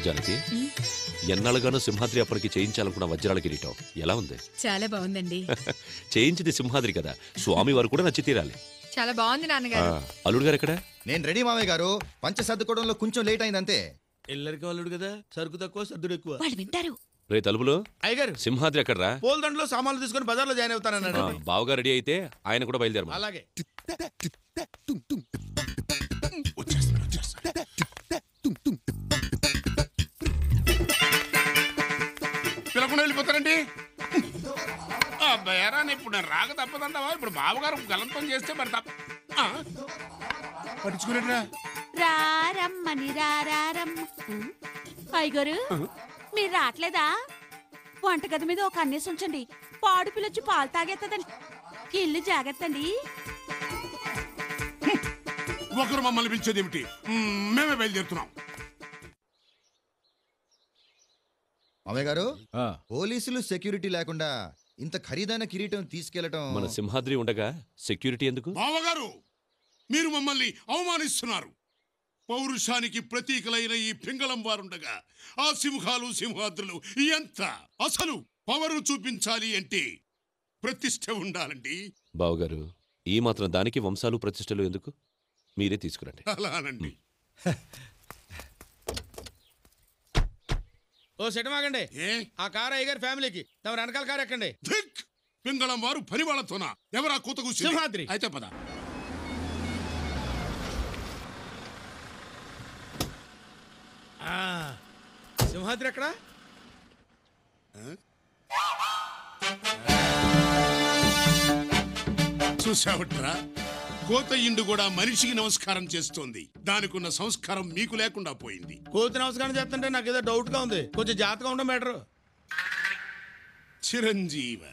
జానకి ఎన్నాళ్ళుగానో సింహాద్రి అప్పటికి చేయించాలనుకున్న వజ్రాల కిరీటం ఎలా ఉంది చాలా బాగుందండి చేయించింది సింహాద్రి కదా స్వామి వారు కూడా నచ్చి తీరాలి చాలా బాగుంది ఆ, నాన్నగారు అల్లుడు గారు ఎక్కడ నేను రెడీ మామయ్య గారు పంచ సర్దుకోవడంలో కొంచెం లేట్ అయింది అంతే ఎల్లరికి వాళ్ళుడు కదా సరుకు తక్కువ సర్దుడు ఎక్కువ వాళ్ళు వింటారు రే తలుపులు అయ్యగారు సింహాద్రి ఎక్కడరా పోల్దండలో సామాన్లు తీసుకొని బజార్లో జాయిన్ అవుతానన్నాడు ఆ, బావగా రెడీ అయితే ఆయన కూడా బయలుదేరమా అలాగే పిలకుండా వెళ్ళిపోతారండి అబ్బాయారా ఇప్పుడు నేను రాక తప్పదంటావా ఇప్పుడు బావగారు గలంతం చేస్తే మరి తప్ప ఆ? పట్టించుకునేట్రా రారమ్మని రారమ్మ అయ్యగారు మీరు రావట్లేదా వంటగది మీద ఒక అన్నేసి ఉంచండి పాడు పిల్లొచ్చి పాలు తాగేస్తుందండి ఇల్లు జాగ్రత్త అండి ఒకరు మమ్మల్ని పిలిచేది ఏమిటి మ్మ్, మేమే బయలుదేరుతున్నాం మామయ్య గారు పోలీసులు సెక్యూరిటీ లేకుండా ఇంత ఖరీదైన కిరీటం తీసుకెళ్లటం మన సింహాద్రి ఉండగా సెక్యూరిటీ ఎందుకు బావగారు మీరు మమ్మల్ని అవమానిస్తున్నారు పౌరుషానికి ప్రతీకలైన ఈ పింగళం వారుండగా ఆ సింహాలు సింహాద్రులు ఎంత అసలు పవరు చూపించాలి అంటే ప్రతిష్ట ఉండాలండి బావగారు ఈ మాత్రం దానికి వంశాలు ప్రతిష్టలు ఎందుకు మీరే తీసుకురండి అలానండి ఓ సెటమాగండి ఏ ఆ కార్ అయ్యగారి ఫ్యామిలీకి తమ వెనకాల కారు ఎక్కండి ధిక్ పింగళం వారు పని వాళ్ళతోనా ఎవరా కూత కూర్చుంది? సింహాద్రి. అయితే పద ఆ, సింహాద్రి ఎక్కడ చూసావట్రా కోతయ్యుండు కూడా మనిషికి నమస్కారం చేస్తోంది దానికున్న సంస్కారం మీకు లేకుండా పోయింది కోతి నమస్కారం చేస్తుంటే నాకు ఏదో డౌట్ గా ఉంది కొంచెం జాగ్రత్తగా ఉండడం బెటర్ చిరంజీవ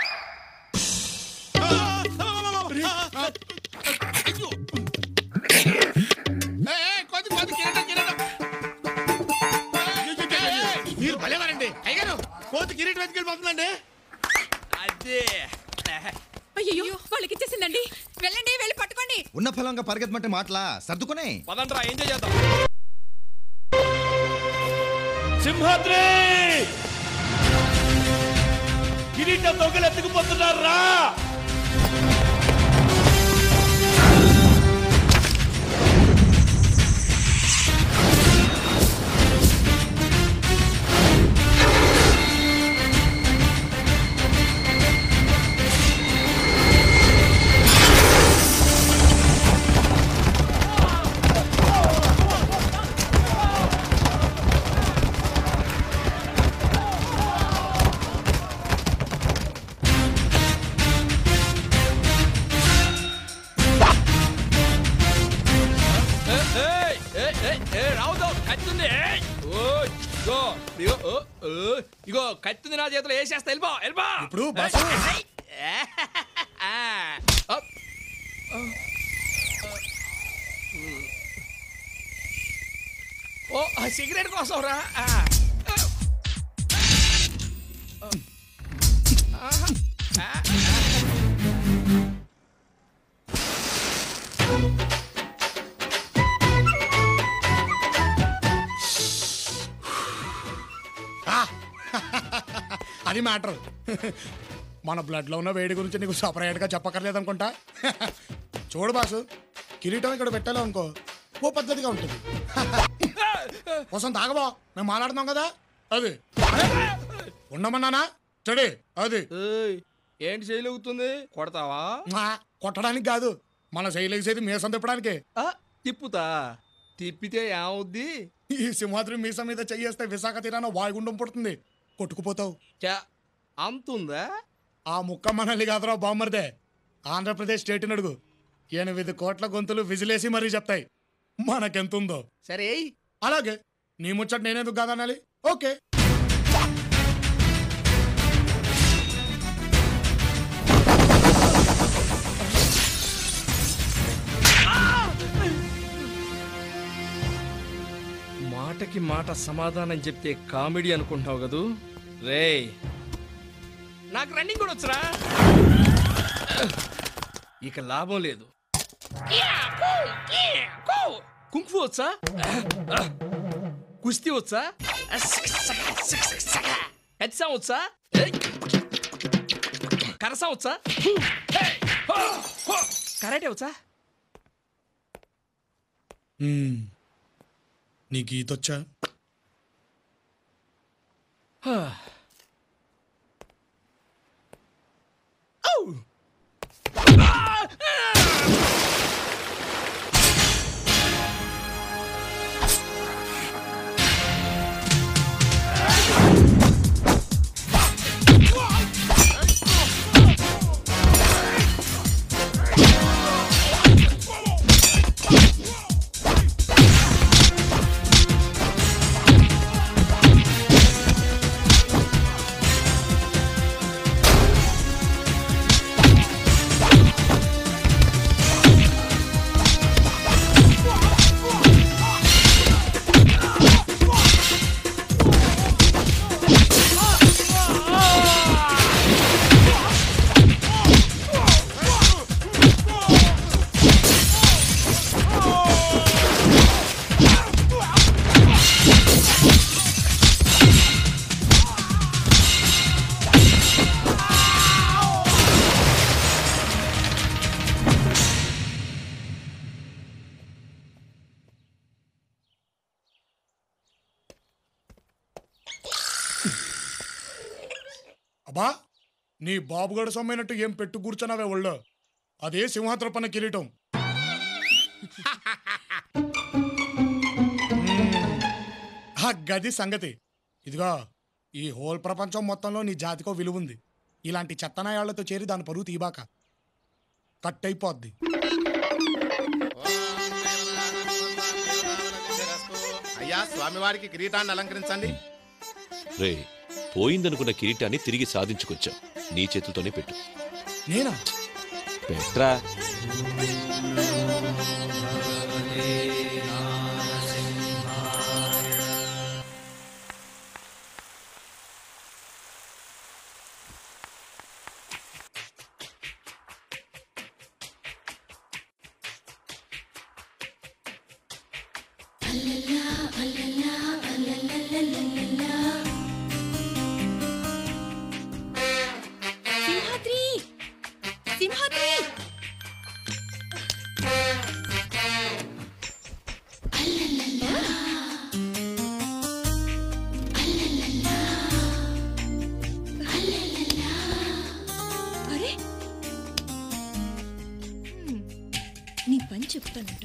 అయ్యో. ఏ, ఏ, కోతి, కోతి, కిరీటం, కిరీటం. ఏ, ఏ, ఏ. మీరు భలేవారండి అయ్యగారు కోతి కిరీటం వెతికెళ్ళిపోతుందండి అదే అయ్యో వాళ్ళకి ఇచ్చేసిందండి వెళ్ళండి వెళ్ళి పట్టుకోండి ఉన్న ఫలంగా పరిగెత్తమంటే మాటలా సర్దుకునే పదండ్రా ఎంజాయ్ చేద్దాం సింహాద్రి కిరీటం దొంగలు ఎత్తుకుపోతున్నారా రావుతో కత్తుంది ఓ ఇగో ఇగో ఓ, ఓ, ఇగో కత్తుంది నా చేతిలో వేసేస్తా వెళ్ళిపో వెళ్ళిపో ఇప్పుడు బస్సు. ఆ, అప్. ఓ ఆ సిగరెట్ కోసం రా ఆ. ఆహా. ఆ, అది మ్యాటర్ మన బ్లడ్ లో ఉన్న వేడి గురించి నీకు సపరేట్ గా చెప్పక్కర్లేదు అనుకుంటా చూడు బాసు కిరీటం ఇక్కడ పెట్టాలి అనుకో ఓ పద్ధతిగా ఉంటుంది కోసం తాగబో మేము మాట్లాడుతున్నాం కదా అది ఉండమన్నానా చెడి అది ఏయ్, ఏంటి చేయలుగుతుంది కొడతావా ఆ, కొట్టడానికి కాదు మన శైలేసేది మీసం తిప్పడానికి ఆ, తిప్పుతా తిప్పితే ఏమవుద్ది ఈ సింహాద్రి మీసం మీద చెయ్యేస్తే విశాఖ తీరాన వాయుగుండం పుడుతుంది కొట్టుకుపోతావు చా అంతుందా ఆ ముక్క మనల్ని కాదురా బామ్మర్దే ఆంధ్రప్రదేశ్ స్టేట్ అడుగు ఎనిమిది కోట్ల గొంతులు విజిలేసి మరీ చెప్తాయి మనకెంతుందో సరే ఎయ్. అలాగే నీ ముచ్చట నేనేందుకు కాదనాలి ఓకే మాటకి మాట సమాధానం చెప్తే కామెడీ అనుకుంటావు కదూ రే నాకు రన్నింగ్ కూడా వచ్చరా ఇక లాభం లేదు కుంకు వచ్చా కుస్తీ వచ్చా హెచ్చా వచ్చా కరసా వచ్చా కరాటే వచ్చా మ్మ్. నీకు ఈతొచ్చా అబ్బా నీ బాబుగడ సొమ్మైనట్టు ఏం పెట్టు కూర్చున్నావే ఒళ్ళో అదే సింహాద్ర పన్న కిరీటం మ్మ్. ఆ గది సంగతి ఇదిగో ఈ హోల్ ప్రపంచం మొత్తంలో నీ జాతికో విలువ ఉంది ఇలాంటి చెత్తనాయాళ్లతో చేరి దాని పరువు తీబాక కట్ అయిపోద్ది అయ్యా స్వామివారికి కిరీటాన్ని అలంకరించండి రే పోయిందనుకున్న కిరీటాన్ని తిరిగి సాధించుకొచ్చాం నీ చేతులతోనే పెట్టు నేనా పెట్రా సింహాద్రి సింహాద్రి అరే హ్మ్. నీ పని చెప్తానంటు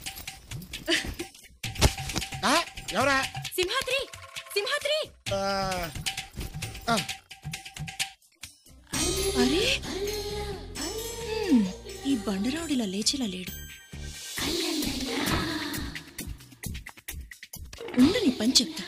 ఆ, ఎవరా సింహాద్రి సింహాద్రి ఆ, ఆ, అరే హ్మ్. ఈ బండరావుడిలా లేచిలా లేడు ఉండు నీ పని చెప్తా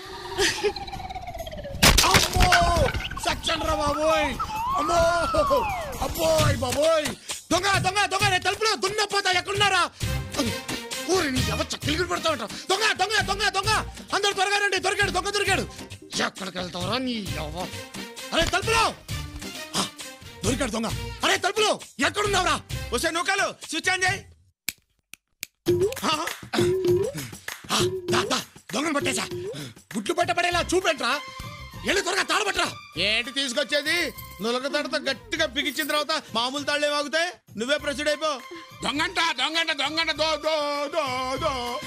అమ్మో సక్షన్ రా బాబోయ్ అమ్మో అబ్బోయ్ బాబోయ్ దొంగ దొంగ దొంగ నేను తలుపులో దున్నపోతా ఎక్కడున్నారా ఊరి నీ ఎవ చక్కిలు పడతా ఉంటా దొంగ దొంగ దొంగ దొంగ అందరు త్వరగా రండి దొరికాడు దొంగ దొరికాడు ఎక్కడికి వెళ్తావరా నీ ఎవ అరే తలుపులో ఆ, దొరికాడు దొంగ అరే తలుపులో ఎక్కడున్నావురా వస్తే నూకలు స్విచ్ ఆన్ చేయి ఆ, ఆ, దా, దా, దొంగను పట్టేశా గుట్లు పెట్టబడేలా చూపెట్రా వెళ్ళి త్వరగా తాడబట్రా ఏంటి తీసుకొచ్చేది నులక తడత గట్టిగా బిగించిన తర్వాత మామూలు తాళ్ళే వాగుతాయి నువ్వే ప్రొసీడ్ అయిపో దొంగంట దొంగంట దొంగంట దో దో దో దో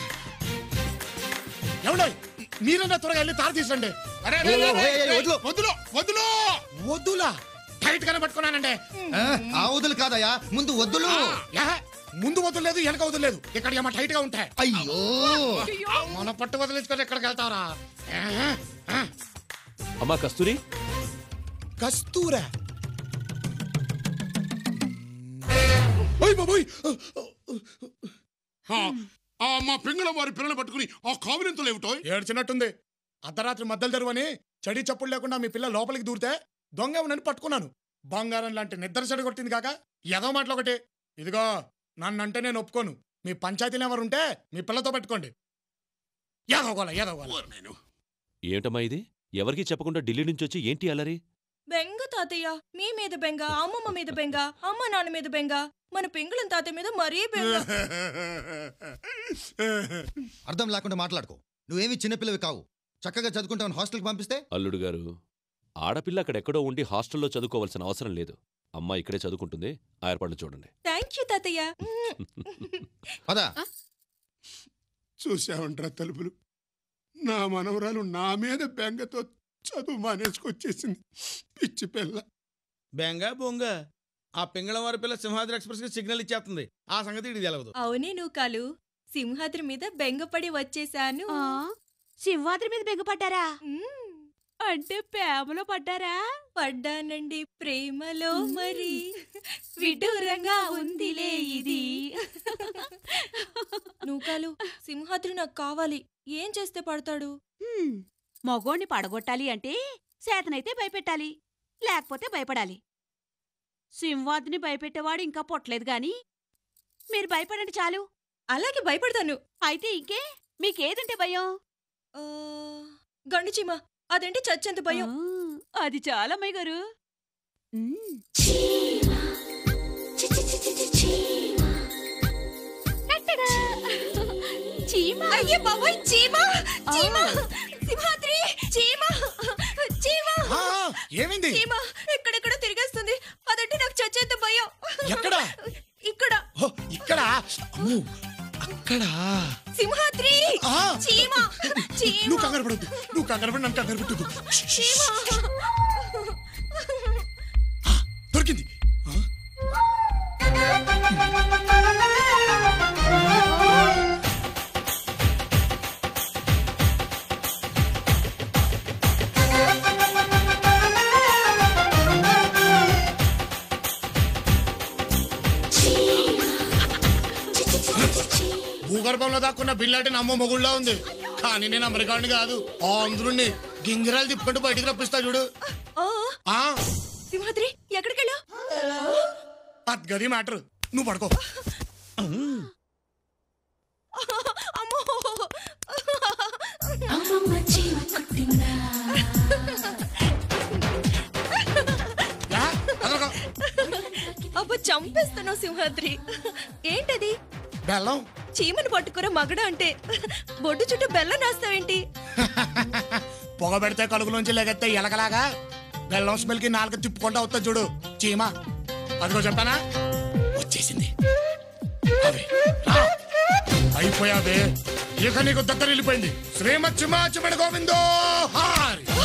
ఎవడో మీరన్నా త్వరగా వెళ్ళి తార తీసండి అరే ఓ, ఓ, ఏయ్, ఏయ్, వదులు. వదులు వదులు వద్దులా టైట్ గానే పట్టుకున్నానండి ఆ, ఆ వదులు కాదయ్యా ముందు వద్దులు యా, ముందు వదలలేదు వెనక వదలలేదు ఇక్కడ ఏమో టైట్ గా ఉంటాయి అయ్యో మన పట్టు వదిలించుకొని ఎక్కడికి వెళ్తారా ఆ, ఆ, అమ్మా కస్తూరి కస్తూరా ఓయ్ బాబోయ్ ఆ మా పింగళ వారి పిల్లలు పట్టుకుని ఆ కావినంతలు ఏమిటో ఏడ్చినట్టుంది అర్ధరాత్రి మద్దలు తెరువని చడి చప్పుడు లేకుండా మీ పిల్ల లోపలికి దూరితే దొంగ నన్ను పట్టుకున్నాను బంగారం లాంటి నిద్ర చెడు కొట్టింది కాక ఏదో మాటలు ఒకటి ఇదిగో నన్నంటే నేను ఒప్పుకోను మీ పంచాయతీలు ఎవరుంటే మీ పిల్లతో పెట్టుకోండి ఏదోగోల ఏదోగోల నేను ఏమిటమ్మా ఇది ఎవరికీ చెప్పకుండా ఢిల్లీ నుంచి వచ్చి ఏంటి అలరి బెంగ తాతయ్య మీ మీద బెంగ అమ్మమ్మ మీద బెంగ అమ్మ నాన్న మీద బెంగ మన పెంగుళం తాతయ్య మీద మరీ బెంగ అర్థం లేకుండా మాట్లాడుకో నువ్వేమి చిన్నపిల్లవి కావు చక్కగా చదువుకుంటామని హాస్టల్కి పంపిస్తే అల్లుడు గారు ఆడపిల్ల అక్కడెక్కడో ఉండి హాస్టల్లో చదువుకోవాల్సిన అవసరం లేదు అమ్మ ఇక్కడే చదువుకుంటుంది ఆ ఏర్పాట్లు చూడండి థ్యాంక్ యూ తాతయ్య పదా చూసావంట్రా తలుపులు నా మనవరాలు నా మీద బెంగతో చదువు మానేసుకొచ్చేసింది పిచ్చి పిల్ల బెంగ బొంగ ఆ పింగళం వారి పిల్ల సింహాద్రి ఎక్స్ప్రెస్ కి సిగ్నల్ ఇచ్చేస్తుంది ఆ సంగతి ఇది తెలవదు అవునే నూకాలు సింహాద్రి మీద బెంగపడి వచ్చేసాను ఆ, సింహాద్రి మీద బెంగపడ్డారా మ్మ్. అంటే ప్రేమలో పడ్డారా పడ్డానండి ప్రేమలో మరి విడూరంగా ఉందిలే ఇది నూకాలు సింహాద్రి నాకు కావాలి ఏం చేస్తే పడతాడు హ్మ్, మగోణ్ణి పడగొట్టాలి అంటే చేతనైతే భయపెట్టాలి లేకపోతే భయపడాలి సింహాద్రిని భయపెట్టేవాడు ఇంకా పుట్టలేదు గాని మీరు భయపడండి చాలు అలాగే భయపడతాను అయితే ఇంకే మీకేదంటే భయం ఆ, గండు చీమ అదేంటి చచ్చెంత భయం ఆ, అది చాలా అమ్మాయి గారు మ్మ్. టట్టడా. చీమ అయ్యే బాబోయ్ చీమ చీమ సింహాద్రి చీమ చీమ ఆ, ఏమైంది చీమ ఎక్కడెక్కడ తిరిగేస్తుంది అదంటే నాకు చచ్చేంత భయం ఎక్కడ? ఇక్కడ ఓ, ఇక్కడ అమ్మో, అక్కడ సింహాద్రి ఆ. చీమ చీమ నువ్వు కంగారు పడద్దు నువ్వు కంగారు పడి నన్ను కంగారు పెట్టదు చీమ దొరికింది ఆ? భూగర్భంలో దాక్కున్న బిల్లాటి నమ్మ మొగుళ్ళ ఉంది కానీ నేను అమెరికాని కాదు ఆంధ్రుణ్ణి గింగిరాలు తిప్పుకుంటూ బయటికి రప్పిస్తా చూడు ఆ, ఆ సింహాద్రి ఎక్కడికెళ్ళా అది గది మ్యాటర్ నువ్వు పడుకో అమ్మో యా, అదొక అబ్బా చంపేస్తున్నావు సింహాద్రి ఏంటది బెల్లం చీమను పట్టుకురా మగడ అంటే బొడ్డు చుట్టూ బెల్లం రాస్తావేంటి పొగ పెడితే కలుగులోంచి లెగెత్తే ఎలకలాగా బెల్లం స్మెల్ కి నాలుగు తిప్పుకుంటా వస్తా చూడు చీమ అదిగో చెప్పానా వచ్చేసింది అవే, రా. అయిపోయావే ఇక నీకు దగ్గర వెళ్ళిపోయింది శ్రీమత్ చిమా చిమడ గోవిందో హారి